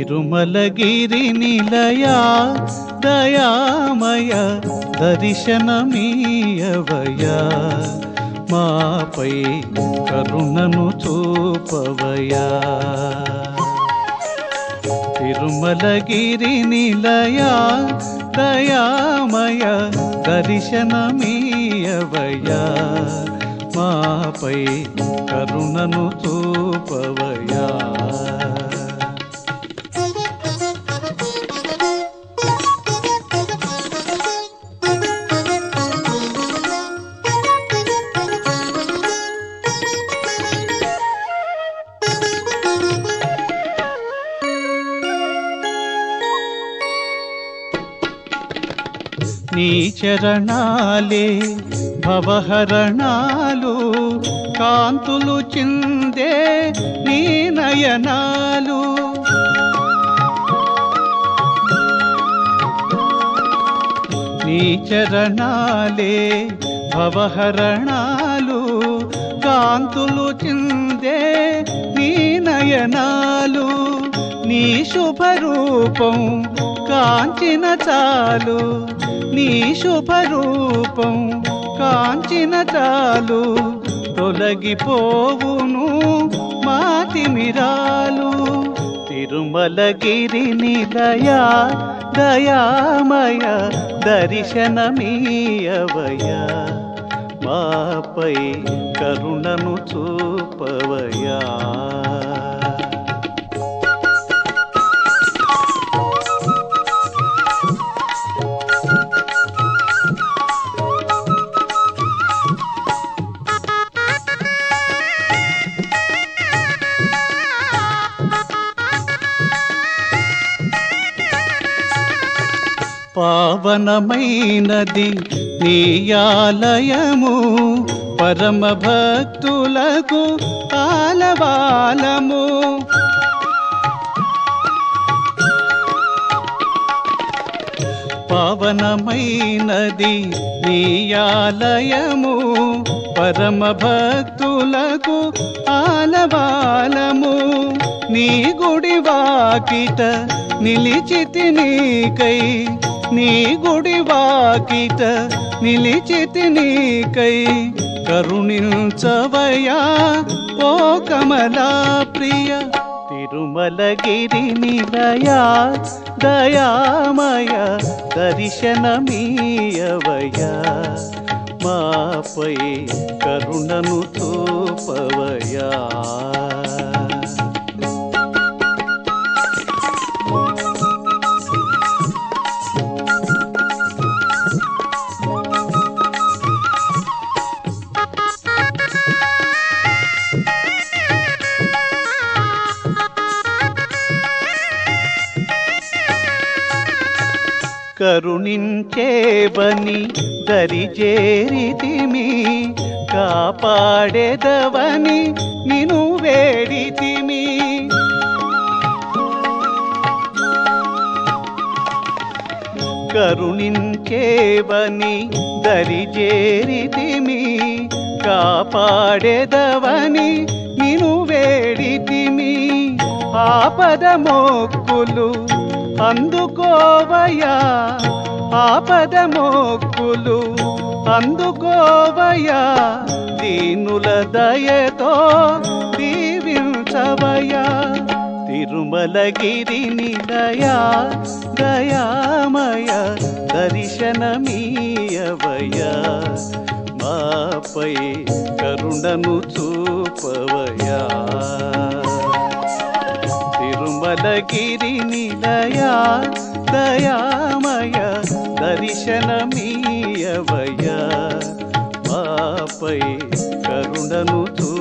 తిరుమలగిరి నిలయా దయామయ దర్శనమీయవయా మాపై కరుణను చూపవయా తిరుమలగిరి నిలయా దయామయ దర్శనమీయవయా మాపై కరుణను చూపవయా నీ చరణాలే భవహరణాలు కాంతులు చిందే నీ నయనాలు నీ చరణాలే భవహరణాలు కాంతులు చిందే నీ నయనాలు నీ శుభరూపం కాంచిన చాలు నీ శుభరూపం కాంచిన చాలు తొలగిపోవును మాతిమిరాలు తిరుమలగిరి నిలయా దయామయ దర్శనమీయవయా మాపై కరుణను చూపవయా పావనమైనది నీయాలయము పరమ భక్తులకు ఆలవాలము పావనమైనది నీయాలయము పరమ భక్తులకు ఆలవాలము నీ గుడి వాకిట నిలిచితి నీకై నీ గుడి వాకిట నిలిచితి నీకై కరుణించవయా ఓ కమలా ప్రియ తిరుమలగిరి నిలయా దయామయ దర్శనమీయవయా మాపై కరుణను చూపవయా కరుణించేవని దరిజేరితిమి కాపాడేదవని నిను వేడితిమి కరుణించేవని దరిజేరితిమి కాపాడేదవని నిను వేడితిమి ఆపద మొక్కులు అందుకోవయా ఆపద మొక్కులు అందుకోవయా దీనుల దయతో దీవించవయా తిరుమలగిరి నిలయా దయామయ దర్శనమీయవయా మాపై కరుణను చూపవయా తిరుమలగిరి నిలయా దయామయ దర్శనమీయవయా మాపై కరుణను చూ